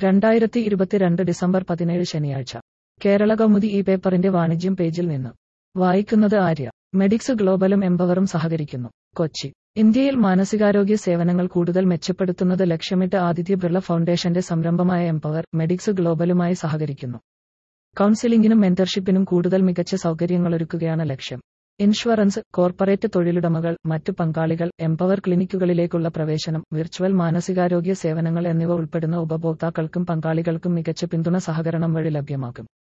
രണ്ടായിരത്തി ഇരുപത്തിരണ്ട് ഡിസംബർ പതിനേഴ് ശനിയാഴ്ച കേരള കൗമുദി ഈ പേപ്പറിന്റെ വാണിജ്യം പേജിൽ നിന്ന് വായിക്കുന്നത് ആര്യ മെഡിക്സ് ഗ്ലോബലും എംപവറും സഹകരിക്കുന്നു കൊച്ചി ഇന്ത്യയിൽ മാനസികാരോഗ്യ സേവനങ്ങൾ കൂടുതൽ മെച്ചപ്പെടുത്തുന്നത് ലക്ഷ്യമിട്ട് ആദിത്യ ബിർള ഫൗണ്ടേഷന്റെ സംരംഭമായ എംപവർ മെഡിക്സ് ഗ്ലോബലുമായി സഹകരിക്കുന്നു കൗൺസിലിംഗിനും മെന്റർഷിപ്പിനും കൂടുതൽ മികച്ച സൗകര്യങ്ങളൊരുക്കുകയാണ് ലക്ഷ്യം ഇൻഷുറൻസ് കോർപ്പറേറ്റ് തൊഴിലുടമകൾ മറ്റു പങ്കാളികൾ എംപവർ ക്ലിനിക്കുകളിലേക്കുള്ള പ്രവേശനം വിർച്വൽ മാനസികാരോഗ്യ സേവനങ്ങൾ എന്നിവ ഉൾപ്പെടുന്ന ഉപഭോക്താക്കൾക്കും പങ്കാളികൾക്കും മികച്ച പിന്തുണ സഹകരണം വഴി ലഭ്യമാക്കും